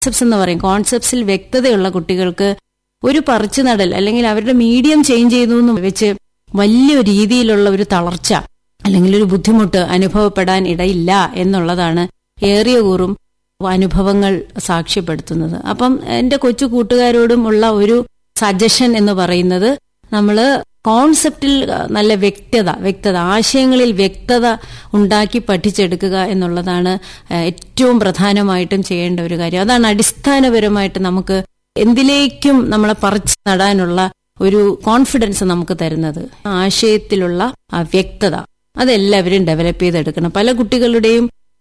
concepts എന്ന് പറയും കോൺസെപ്റ്റ്സിൽ വ്യക്തതയുള്ള കുട്ടികൾക്ക് ഒരു പറിച്ചു നടൽ അല്ലെങ്കിൽ അവരുടെ മീഡിയം ചേഞ്ച് ചെയ്തു എന്ന് വെച്ച് വലിയ രീതിയിലുള്ള ഒരു തളർച്ച അല്ലെങ്കിൽ ഒരു ബുദ്ധിമുട്ട് അനുഭവപ്പെടാൻ ഇടയില്ല എന്നുള്ളതാണ് ഏറിയ കൂറും അനുഭവങ്ങൾ സാക്ഷ്യപ്പെടുത്തുന്നത് അപ്പം എന്റെ കൊച്ചു കൂട്ടുകാരോടും ഉള്ള ഒരു സജഷൻ എന്ന് പറയുന്നത് നമ്മൾ കോൺസെപ്റ്റിൽ നല്ല വ്യക്തത വ്യക്തത ആശയങ്ങളിൽ വ്യക്തത ഉണ്ടാക്കി പഠിച്ചെടുക്കുക എന്നുള്ളതാണ് ഏറ്റവും പ്രധാനമായിട്ടും ചെയ്യേണ്ട ഒരു കാര്യം അതാണ് അടിസ്ഥാനപരമായിട്ട് നമുക്ക് എന്തിലേക്കും നമ്മളെ പറിച്ചു നടാനുള്ള ഒരു കോൺഫിഡൻസ് നമുക്ക് തരുന്നത് ആശയത്തിലുള്ള ആ വ്യക്തത അതെല്ലാവരും ഡെവലപ്പ് ചെയ്തെടുക്കണം പല കുട്ടികളുടെയും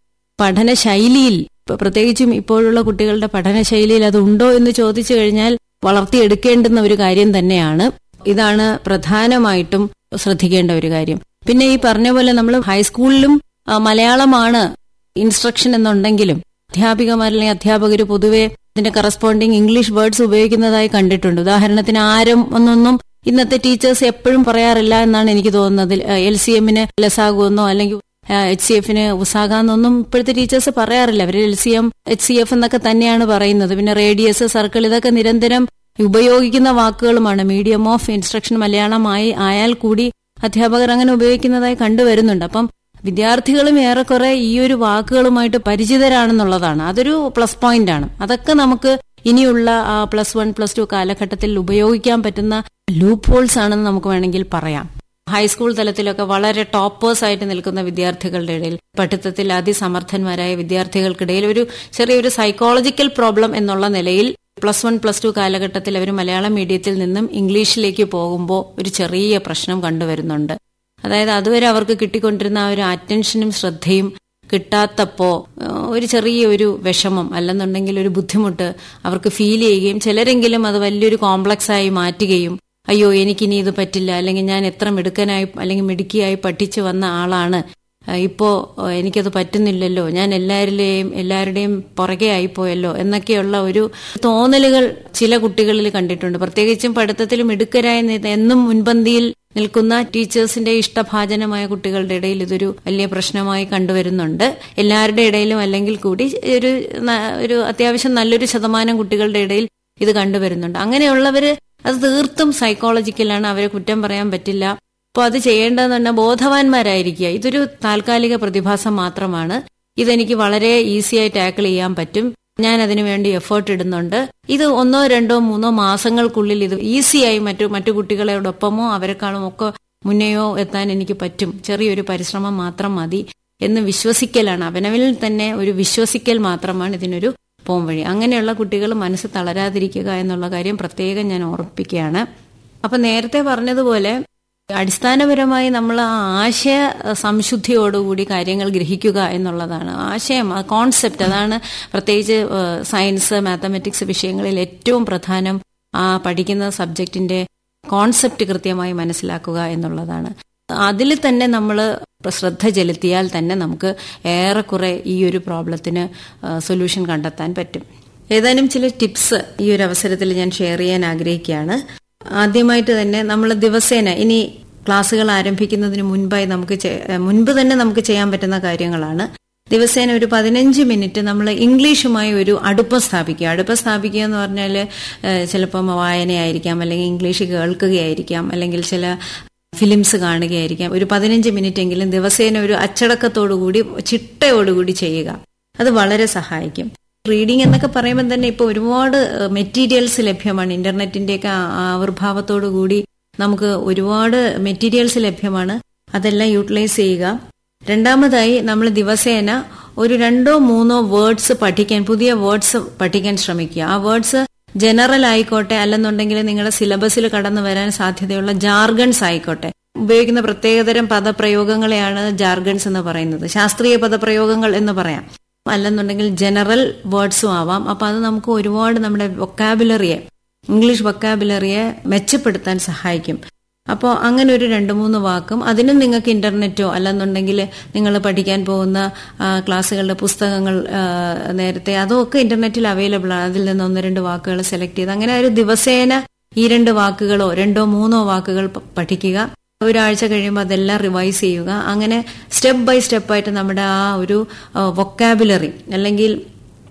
പഠന ശൈലിയിൽ പ്രത്യേകിച്ചും ഇപ്പോഴുള്ള കുട്ടികളുടെ പഠന ശൈലിയിൽ അത് ഉണ്ടോ എന്ന് ചോദിച്ചു കഴിഞ്ഞാൽ വളർത്തിയെടുക്കേണ്ടുന്ന ഒരു കാര്യം തന്നെയാണ് ഇതാണ് പ്രധാനമായിട്ടും ശ്രദ്ധിക്കേണ്ട ഒരു കാര്യം പിന്നെ ഈ പറഞ്ഞ പോലെ നമ്മൾ ഹൈസ്കൂളിലും മലയാളമാണ് ഇൻസ്ട്രക്ഷൻ എന്നുണ്ടെങ്കിലും അധ്യാപികമാർ അല്ലെങ്കിൽ അധ്യാപകർ പൊതുവെ ഇതിന്റെ കറസ്പോണ്ടിങ് ഇംഗ്ലീഷ് വേർഡ്സ് ഉപയോഗിക്കുന്നതായി കണ്ടിട്ടുണ്ട് ഉദാഹരണത്തിന് ആരം ഒന്നൊന്നും ഇന്നത്തെ ടീച്ചേഴ്സ് എപ്പോഴും പറയാറില്ല എന്നാണ് എനിക്ക് തോന്നുന്നത് എൽ സി എമ്മിന് ലസാകുമെന്നോ അല്ലെങ്കിൽ എച്ച് സി എഫിന് ഉസാകാന്നൊന്നും ഇപ്പോഴത്തെ ടീച്ചേഴ്സ് പറയാറില്ല അവർ L C M H C F എന്നൊക്കെ തന്നെയാണ് പറയുന്നത് പിന്നെ റേഡിയസ് സർക്കിൾ ഇതൊക്കെ നിരന്തരം ഉപയോഗിക്കുന്ന വാക്കുകളുമാണ് മീഡിയം ഓഫ് ഇൻസ്ട്രക്ഷൻ മലയാളമായി ആയാൽ കൂടി അധ്യാപകർ അങ്ങനെ ഉപയോഗിക്കുന്നതായി കണ്ടുവരുന്നുണ്ട് അപ്പം വിദ്യാർത്ഥികളും ഏറെക്കുറെ ഈ ഒരു വാക്കുകളുമായിട്ട് പരിചിതരാണെന്നുള്ളതാണ് അതൊരു പ്ലസ് പോയിന്റ് ആണ് അതൊക്കെ നമുക്ക് ഇനിയുള്ള പ്ലസ് വൺ പ്ലസ് ടു കാലഘട്ടത്തിൽ ഉപയോഗിക്കാൻ പറ്റുന്ന ലൂപ്പ് ഹോൾസ് ആണെന്ന് നമുക്ക് വേണമെങ്കിൽ പറയാം ഹൈസ്കൂൾ തലത്തിലൊക്കെ വളരെ ടോപ്പേഴ്സ് ആയിട്ട് നിൽക്കുന്ന വിദ്യാർത്ഥികളുടെ ഇടയിൽ പഠിത്തത്തിൽ അതിസമർത്ഥന്മാരായ വിദ്യാർത്ഥികൾക്കിടയിൽ ഒരു ചെറിയൊരു സൈക്കോളജിക്കൽ പ്രോബ്ലം എന്നുള്ള നിലയിൽ പ്ലസ് വൺ പ്ലസ് ടു കാലഘട്ടത്തിൽ അവർ മലയാളം മീഡിയത്തിൽ നിന്നും ഇംഗ്ലീഷിലേക്ക് പോകുമ്പോൾ ഒരു ചെറിയ പ്രശ്നം കണ്ടുവരുന്നുണ്ട് അതായത് അതുവരെ അവർക്ക് കിട്ടിക്കൊണ്ടിരുന്ന ആ ഒരു അറ്റൻഷനും ശ്രദ്ധയും കിട്ടാത്തപ്പോ ഒരു ചെറിയ ഒരു വിഷമം അല്ലെന്നുണ്ടെങ്കിൽ ഒരു ബുദ്ധിമുട്ട് അവർക്ക് ഫീൽ ചെയ്യുകയും ചിലരെങ്കിലും അത് വലിയൊരു കോംപ്ലക്സ് ആയി മാറ്റുകയും അയ്യോ എനിക്കിനി ഇത് പറ്റില്ല അല്ലെങ്കിൽ ഞാൻ എത്ര മിടുക്കനായി അല്ലെങ്കിൽ മിടുക്കിയായി പഠിച്ചു വന്ന ആളാണ് ഇപ്പോ എനിക്കത് പറ്റുന്നില്ലല്ലോ ഞാൻ എല്ലാവരിലെയും എല്ലാവരുടെയും പുറകെ ആയിപ്പോയല്ലോ എന്നൊക്കെയുള്ള ഒരു തോന്നലുകൾ ചില കുട്ടികളിൽ കണ്ടിട്ടുണ്ട് പ്രത്യേകിച്ചും പഠിത്തത്തിൽ മിടുക്കരായി എന്നും മുൻപന്തിയിൽ നിൽക്കുന്ന ടീച്ചേഴ്സിന്റെ ഇഷ്ടഭാജനമായ കുട്ടികളുടെ ഇടയിൽ ഇതൊരു വലിയ പ്രശ്നമായി കണ്ടുവരുന്നുണ്ട് എല്ലാവരുടെ ഇടയിലും അല്ലെങ്കിൽ കൂടി ഒരു ഒരു അത്യാവശ്യം നല്ലൊരു ശതമാനം കുട്ടികളുടെ ഇടയിൽ ഇത് കണ്ടുവരുന്നുണ്ട് അങ്ങനെയുള്ളവര് അത് തീർത്തും സൈക്കോളജിക്കലാണ് അവരെ കുറ്റം പറയാൻ പറ്റില്ല അപ്പോൾ അത് ചെയ്യേണ്ടതെന്ന് ബോധവാന്മാരായിരിക്കുക ഇതൊരു താൽക്കാലിക പ്രതിഭാസം മാത്രമാണ് ഇതെനിക്ക് വളരെ ഈസിയായി ടാക്കിൾ ചെയ്യാൻ പറ്റും ഞാൻ അതിനു വേണ്ടി എഫേർട്ട് ഇടുന്നുണ്ട് ഇത് ഒന്നോ രണ്ടോ മൂന്നോ മാസങ്ങൾക്കുള്ളിൽ ഇത് ഈസിയായി മറ്റു മറ്റു കുട്ടികളോടൊപ്പമോ അവരെക്കാളും ഒക്കെ മുന്നെയോ എത്താൻ എനിക്ക് പറ്റും ചെറിയൊരു പരിശ്രമം മാത്രം മതി എന്ന് വിശ്വസിക്കലാണ് അവനവിൽ തന്നെ ഒരു വിശ്വസിക്കൽ മാത്രമാണ് ഇതിനൊരു പോം വഴി അങ്ങനെയുള്ള കുട്ടികൾ മനസ്സ് തളരാതിരിക്കുക എന്നുള്ള കാര്യം പ്രത്യേകം ഞാൻ ഓർപ്പിക്കുകയാണ് അപ്പൊ നേരത്തെ പറഞ്ഞതുപോലെ അടിസ്ഥാനപരമായി നമ്മൾ ആ ആശയ സംശുദ്ധിയോടുകൂടി കാര്യങ്ങൾ ഗ്രഹിക്കുക എന്നുള്ളതാണ് ആശയം കോൺസെപ്റ്റ് അതാണ് പ്രത്യേകിച്ച് സയൻസ് മാത്തമെറ്റിക്സ് വിഷയങ്ങളിൽ ഏറ്റവും പ്രധാനം ആ പഠിക്കുന്ന സബ്ജക്റ്റിന്റെ കോൺസെപ്റ്റ് കൃത്യമായി മനസ്സിലാക്കുക എന്നുള്ളതാണ് അതിൽ തന്നെ നമ്മൾ ശ്രദ്ധ ചെലുത്തിയാൽ തന്നെ നമുക്ക് ഏറെക്കുറെ ഈ ഒരു പ്രോബ്ലത്തിന് സൊല്യൂഷൻ കണ്ടെത്താൻ പറ്റും ഏതാനും ചില ടിപ്സ് ഈ ഒരു അവസരത്തിൽ ഞാൻ ഷെയർ ചെയ്യാൻ ആഗ്രഹിക്കുകയാണ് ആദ്യമായിട്ട് തന്നെ നമ്മൾ ദിവസേന ഇനി ക്ലാസ്സുകൾ ആരംഭിക്കുന്നതിന് മുൻപായി നമുക്ക് മുൻപ് തന്നെ നമുക്ക് ചെയ്യാൻ പറ്റുന്ന കാര്യങ്ങളാണ് ദിവസേന ഒരു പതിനഞ്ച് മിനിറ്റ് നമ്മൾ ഇംഗ്ലീഷുമായി ഒരു അടുപ്പം സ്ഥാപിക്കുക അടുപ്പം സ്ഥാപിക്കുക എന്ന് പറഞ്ഞാൽ ചിലപ്പം വായനയായിരിക്കാം അല്ലെങ്കിൽ ഇംഗ്ലീഷ് കേൾക്കുകയായിരിക്കാം അല്ലെങ്കിൽ ചില ഫിലിംസ് കാണുകയായിരിക്കാം ഒരു പതിനഞ്ച് മിനിറ്റ് എങ്കിലും ദിവസേന ഒരു അച്ചടക്കത്തോടുകൂടി ചിട്ടയോടുകൂടി ചെയ്യുക അത് വളരെ സഹായിക്കും റീഡിംഗ് എന്നൊക്കെ പറയുമ്പോൾ തന്നെ ഇപ്പോൾ ഒരുപാട് മെറ്റീരിയൽസ് ലഭ്യമാണ് ഇന്റർനെറ്റിന്റെയൊക്കെ ആവിർഭാവത്തോടു കൂടി നമുക്ക് ഒരുപാട് മെറ്റീരിയൽസ് ലഭ്യമാണ് അതെല്ലാം യൂട്ടിലൈസ് ചെയ്യുക രണ്ടാമതായി നമ്മൾ ദിവസേന ഒരു രണ്ടോ മൂന്നോ വേർഡ്സ് പഠിക്കാൻ പുതിയ വേർഡ്സ് പഠിക്കാൻ ശ്രമിക്കുക ആ വേർഡ്സ് ജനറൽ ആയിക്കോട്ടെ അല്ലെന്നുണ്ടെങ്കിൽ നിങ്ങളുടെ സിലബസിൽ കടന്നു വരാൻ സാധ്യതയുള്ള ജാർഗൺസ് ആയിക്കോട്ടെ ഉപയോഗിക്കുന്ന പ്രത്യേകതരം പദപ്രയോഗങ്ങളെയാണ് ജാർഗൺസ് എന്ന് പറയുന്നത് ശാസ്ത്രീയ പദപ്രയോഗങ്ങൾ എന്ന് പറയാം അല്ലെന്നുണ്ടെങ്കിൽ ജനറൽ വേർഡ്സും ആവാം അപ്പൊ അത് നമുക്ക് ഒരുപാട് നമ്മുടെ വൊക്കാബുലറിയെ ഇംഗ്ലീഷ് വൊക്കാബുലറിയെ മെച്ചപ്പെടുത്താൻ സഹായിക്കും അപ്പോൾ അങ്ങനെ ഒരു രണ്ട് മൂന്ന് വാക്കും അതിനും നിങ്ങൾക്ക് ഇന്റർനെറ്റോ അല്ലെന്നുണ്ടെങ്കിൽ നിങ്ങൾ പഠിക്കാൻ പോകുന്ന ക്ലാസ്സുകളുടെ പുസ്തകങ്ങൾ നേരത്തെ അതൊക്കെ ഇന്റർനെറ്റിൽ അവൈലബിൾ ആണ് അതിൽ നിന്ന് ഒന്ന് രണ്ട് വാക്കുകൾ സെലക്ട് ചെയ്ത് അങ്ങനെ ഒരു ദിവസേന ഈ രണ്ട് വാക്കുകളോ രണ്ടോ മൂന്നോ വാക്കുകൾ പഠിക്കുക ഒരാഴ്ച കഴിയുമ്പോൾ അതെല്ലാം റിവൈസ് ചെയ്യുക അങ്ങനെ സ്റ്റെപ്പ് ബൈ സ്റ്റെപ്പായിട്ട് നമ്മുടെ ആ ഒരു വൊക്കാബുലറി അല്ലെങ്കിൽ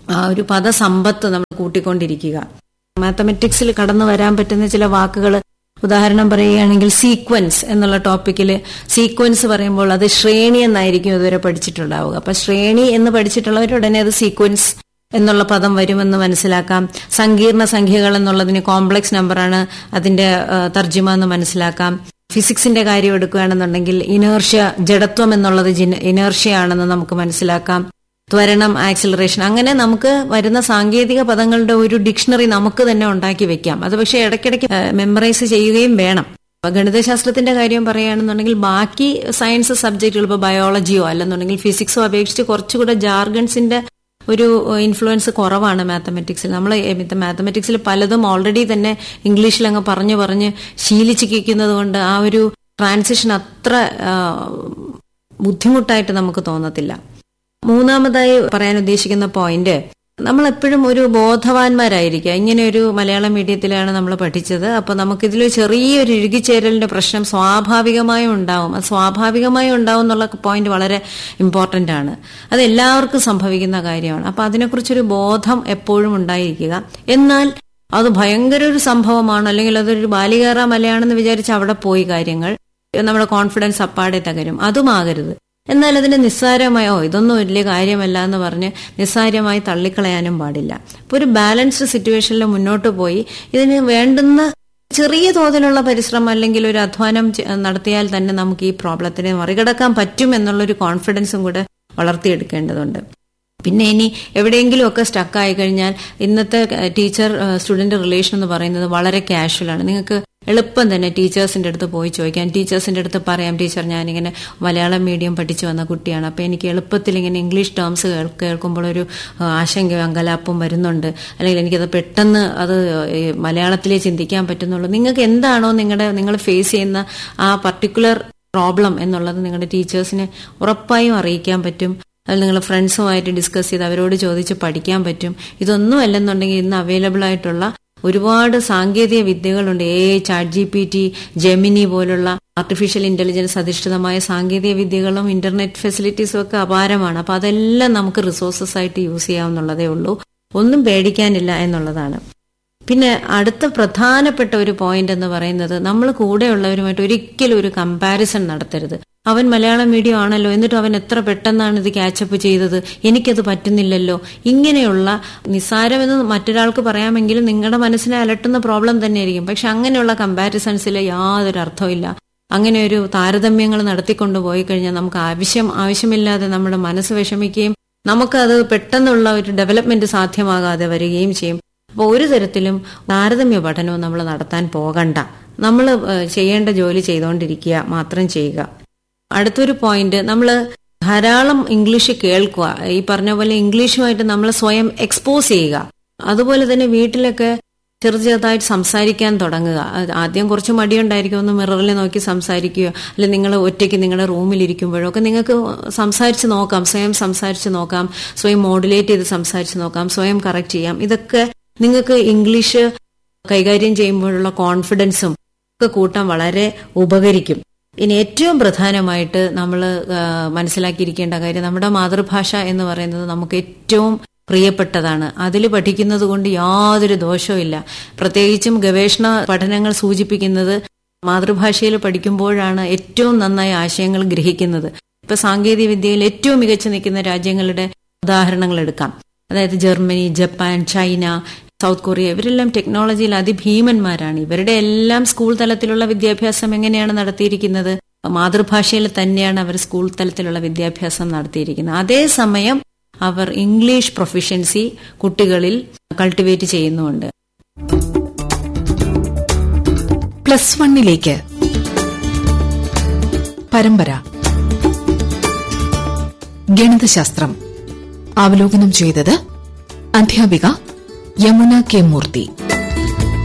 ആ ഒരു പദസമ്പത്ത് നമ്മൾ കൂട്ടിക്കൊണ്ടിരിക്കുക മാത്തമെറ്റിക്സിൽ കടന്നു വരാൻ പറ്റുന്ന ചില വാക്കുകൾ ഉദാഹരണം പറയുകയാണെങ്കിൽ സീക്വൻസ് എന്നുള്ള ടോപ്പിക്കിൽ സീക്വൻസ് പറയുമ്പോൾ അത് ശ്രേണി എന്നായിരിക്കും ഇതുവരെ പഠിച്ചിട്ടുണ്ടാവുക അപ്പൊ ശ്രേണി എന്ന് പഠിച്ചിട്ടുള്ളവർ ഉടനെ അത് സീക്വൻസ് എന്നുള്ള പദം വരുമെന്ന് മനസ്സിലാക്കാം സങ്കീർണ സംഖ്യകൾ എന്നുള്ളതിന് കോംപ്ലക്സ് നമ്പറാണ് അതിന്റെ തർജ്ജിമ എന്ന് മനസ്സിലാക്കാം ഫിസിക്സിന്റെ കാര്യം എടുക്കുകയാണെന്നുണ്ടെങ്കിൽ ഇനേർഷ്യ ജഡത്വം എന്നുള്ളത് ഇനേർഷ്യ ആണെന്ന് നമുക്ക് മനസ്സിലാക്കാം ത്വരണം ആക്സിലറേഷൻ അങ്ങനെ നമുക്ക് വരുന്ന സാങ്കേതിക പദങ്ങളുടെ ഒരു ഡിക്ഷണറി നമുക്ക് തന്നെ ഉണ്ടാക്കി വെക്കാം അത് പക്ഷേ ഇടയ്ക്കിടയ്ക്ക് മെമ്മറൈസ് ചെയ്യുകയും വേണം ഗണിതശാസ്ത്രത്തിന്റെ കാര്യം പറയുകയാണെന്നുണ്ടെങ്കിൽ ബാക്കി സയൻസ് സബ്ജക്റ്റുകൾ ഇപ്പോൾ ബയോളജിയോ അല്ലെന്നുണ്ടെങ്കിൽ ഫിസിക്സോ അപേക്ഷിച്ച് കുറച്ചുകൂടെ ജാർഗൺസിന്റെ ഒരു ഇൻഫ്ലുവൻസ് കുറവാണ് മാത്തമെറ്റിക്സിൽ നമ്മൾ മാത്തമെറ്റിക്സിൽ പലതും ഓൾറെഡി തന്നെ ഇംഗ്ലീഷിൽ അങ്ങ് പറഞ്ഞു പറഞ്ഞ് ശീലിച്ചിരിക്കുന്നത് കൊണ്ട് ആ ഒരു ട്രാൻസിഷൻ അത്ര ബുദ്ധിമുട്ടായിട്ട് നമുക്ക് തോന്നത്തില്ല മൂന്നാമതായി പറയാൻ ഉദ്ദേശിക്കുന്ന പോയിന്റ് നമ്മൾ എപ്പോഴും ഒരു ബോധവാന്മാരായിരിക്കുക ഇങ്ങനെ ഒരു മലയാളം മീഡിയത്തിലാണ് നമ്മൾ പഠിച്ചത് അപ്പൊ നമുക്കിതിൽ ചെറിയൊരു ഇഴുകിച്ചേരലിന്റെ പ്രശ്നം സ്വാഭാവികമായും ഉണ്ടാവും അത് സ്വാഭാവികമായും ഉണ്ടാവും എന്നുള്ള പോയിന്റ് വളരെ ഇമ്പോർട്ടന്റ് ആണ് അത് എല്ലാവർക്കും സംഭവിക്കുന്ന കാര്യമാണ് അപ്പൊ അതിനെക്കുറിച്ചൊരു ബോധം എപ്പോഴും ഉണ്ടായിരിക്കുക എന്നാൽ അത് ഭയങ്കര ഒരു സംഭവമാണ് അല്ലെങ്കിൽ അതൊരു ബാലികേറ മലയാണെന്ന് വിചാരിച്ച് അവിടെ പോയി കാര്യങ്ങൾ നമ്മുടെ കോൺഫിഡൻസ് അപ്പാടെ തകരും അതുമാകരുത് എന്നാൽ അതിന് നിസ്സാരമായോ ഇതൊന്നും വലിയ കാര്യമല്ല എന്ന് പറഞ്ഞ് നിസ്സാരമായി തള്ളിക്കളയാനും പാടില്ല അപ്പോൾ ഒരു ബാലൻസ്ഡ് സിറ്റുവേഷനിൽ മുന്നോട്ട് പോയി ഇതിന് വേണ്ടുന്ന ചെറിയ തോതിലുള്ള പരിശ്രമം അല്ലെങ്കിൽ ഒരു അധ്വാനം നടത്തിയാൽ തന്നെ നമുക്ക് ഈ പ്രോബ്ലത്തിനെ മറികടക്കാൻ പറ്റും എന്നുള്ളൊരു കോൺഫിഡൻസും കൂടെ വളർത്തിയെടുക്കേണ്ടതുണ്ട് പിന്നെ ഇനി എവിടെയെങ്കിലും ഒക്കെ സ്റ്റക്ക് ആയി കഴിഞ്ഞാൽ ഇന്നത്തെ ടീച്ചർ സ്റ്റുഡന്റ് റിലേഷൻ എന്ന് പറയുന്നത് വളരെ കാഷ്വൽ ആണ് നിങ്ങൾക്ക് എളുപ്പം തന്നെ ടീച്ചേഴ്സിന്റെ അടുത്ത് പോയി ചോദിക്കാം ടീച്ചേഴ്സിന്റെ അടുത്ത് പറയാം ടീച്ചർ ഞാനിങ്ങനെ മലയാളം മീഡിയം പഠിച്ചു വന്ന കുട്ടിയാണ് അപ്പൊ എനിക്ക് എളുപ്പത്തിൽ ഇങ്ങനെ ഇംഗ്ലീഷ് ടേംസ് കേൾക്കുമ്പോൾ ഒരു ആശങ്ക അങ്കലാപ്പും വരുന്നുണ്ട് അല്ലെങ്കിൽ എനിക്കത് പെട്ടെന്ന് അത് മലയാളത്തിലേ ചിന്തിക്കാൻ പറ്റുന്നുള്ളൂ നിങ്ങൾക്ക് എന്താണോ നിങ്ങളുടെ നിങ്ങൾ ഫേസ് ചെയ്യുന്ന ആ പർട്ടിക്കുലർ പ്രോബ്ലം എന്നുള്ളത് നിങ്ങളുടെ ടീച്ചേഴ്സിനെ ഉറപ്പായും അറിയിക്കാൻ പറ്റും അതിൽ നിങ്ങൾ ഫ്രണ്ട്സുമായിട്ട് ഡിസ്കസ് ചെയ്ത് അവരോട് ചോദിച്ച് പഠിക്കാൻ പറ്റും ഇതൊന്നും അല്ലെന്നുണ്ടെങ്കിൽ ഇന്ന് അവൈലബിൾ ആയിട്ടുള്ള ഒരുപാട് സാങ്കേതിക വിദ്യകളുണ്ട് A chat G P T Gemini പോലുള്ള ആർട്ടിഫിഷ്യൽ ഇന്റലിജൻസ് അധിഷ്ഠിതമായ സാങ്കേതിക വിദ്യകളും ഇന്റർനെറ്റ് ഫെസിലിറ്റീസും ഒക്കെ അപാരമാണ് അപ്പൊ അതെല്ലാം നമുക്ക് റിസോഴ്സസ് ആയിട്ട് യൂസ് ചെയ്യാവുന്നുള്ളതേ ഉള്ളൂ ഒന്നും പേടിക്കാനില്ല എന്നുള്ളതാണ് പിന്നെ അടുത്ത പ്രധാനപ്പെട്ട ഒരു പോയിന്റ് എന്ന് പറയുന്നത് നമ്മൾ കൂടെയുള്ളവരുമായിട്ട് ഒരിക്കലും ഒരു കമ്പാരിസൺ നടത്തരുത് അവൻ മലയാളം മീഡിയം ആണല്ലോ എന്നിട്ട് അവൻ എത്ര പെട്ടെന്നാണ് ഇത് ക്യാച്ചപ്പ് ചെയ്തത് എനിക്കത് പറ്റുന്നില്ലല്ലോ ഇങ്ങനെയുള്ള നിസ്സാരമെന്ന് മറ്റൊരാൾക്ക് പറയാമെങ്കിലും നിങ്ങളുടെ മനസ്സിനെ അലട്ടുന്ന പ്രോബ്ലം തന്നെയായിരിക്കും പക്ഷെ അങ്ങനെയുള്ള കമ്പാരിസൺസിൽ യാതൊരു അർത്ഥമില്ല അങ്ങനെ ഒരു താരതമ്യങ്ങൾ നടത്തിക്കൊണ്ടു പോയി കഴിഞ്ഞാൽ നമുക്ക് ആവശ്യം ആവശ്യമില്ലാതെ നമ്മുടെ മനസ്സ് വിഷമിക്കുകയും നമുക്കത് പെട്ടെന്നുള്ള ഒരു ഡെവലപ്മെന്റ് സാധ്യമാകാതെ വരികയും ചെയ്യും അപ്പോൾ ഒരു തരത്തിലും താരതമ്യ പഠനവും നമ്മൾ നടത്താൻ പോകണ്ട നമ്മൾ ചെയ്യേണ്ട ജോലി ചെയ്തുകൊണ്ടിരിക്കുക മാത്രം ചെയ്യുക അടുത്തൊരു പോയിന്റ് നമ്മൾ ധാരാളം ഇംഗ്ലീഷ് കേൾക്കുക ഈ പറഞ്ഞ പോലെ ഇംഗ്ലീഷുമായിട്ട് നമ്മൾ സ്വയം എക്സ്പോസ് ചെയ്യുക അതുപോലെ തന്നെ വീട്ടിലൊക്കെ ചെറു ചെറുതായിട്ട് സംസാരിക്കാൻ തുടങ്ങുക ആദ്യം കുറച്ച് മടിയുണ്ടായിരിക്കും ഒന്ന് മിററിൽ നോക്കി സംസാരിക്കുകയോ അല്ലെങ്കിൽ നിങ്ങൾ ഒറ്റയ്ക്ക് നിങ്ങളുടെ റൂമിൽ ഇരിക്കുമ്പോഴോ ഒക്കെ നിങ്ങൾക്ക് സംസാരിച്ച് നോക്കാം സ്വയം സംസാരിച്ച് നോക്കാം സ്വയം മോഡുലേറ്റ് ചെയ്ത് സംസാരിച്ച് നോക്കാം സ്വയം കറക്റ്റ് ചെയ്യാം ഇതൊക്കെ നിങ്ങൾക്ക് ഇംഗ്ലീഷ് കൈകാര്യം ചെയ്യുമ്പോഴുള്ള കോൺഫിഡൻസും ഒക്കെ കൂട്ടാൻ വളരെ ഉപകരിക്കും ഇനി ഏറ്റവും പ്രധാനമായിട്ട് നമ്മൾ മനസ്സിലാക്കിയിരിക്കേണ്ട കാര്യം നമ്മുടെ മാതൃഭാഷ എന്ന് പറയുന്നത് നമുക്ക് ഏറ്റവും പ്രിയപ്പെട്ടതാണ് അതിൽ പഠിക്കുന്നത് കൊണ്ട് യാതൊരു ദോഷവും ഇല്ല പ്രത്യേകിച്ചും ഗവേഷണ പഠനങ്ങൾ സൂചിപ്പിക്കുന്നത് മാതൃഭാഷയിൽ പഠിക്കുമ്പോഴാണ് ഏറ്റവും നന്നായി ആശയങ്ങൾ ഗ്രഹിക്കുന്നത് ഇപ്പൊ സാങ്കേതിക വിദ്യയിൽ ഏറ്റവും മികച്ചു നിൽക്കുന്ന രാജ്യങ്ങളുടെ ഉദാഹരണങ്ങൾ എടുക്കാം അതായത് Germany Japan China South Korea ഇവരെല്ലാം ടെക്നോളജിയിൽ അതിഭീമന്മാരാണ് ഇവരുടെ എല്ലാം സ്കൂൾ തലത്തിലുള്ള വിദ്യാഭ്യാസം എങ്ങനെയാണ് നടത്തിയിരിക്കുന്നത് മാതൃഭാഷയിൽ തന്നെയാണ് അവർ സ്കൂൾ തലത്തിലുള്ള വിദ്യാഭ്യാസം നടത്തിയിരിക്കുന്നത് അതേസമയം അവർ ഇംഗ്ലീഷ് പ്രൊഫിഷ്യൻസി കുട്ടികളിൽ കൾട്ടിവേറ്റ് ചെയ്യുന്നുമുണ്ട് പ്ലസ് വണ്ണിലേക്ക് പരമ്പര ഗണിതശാസ്ത്രം അവലോകനം ചെയ്തത് അധ്യാപിക യമുന കെ മൂർത്തി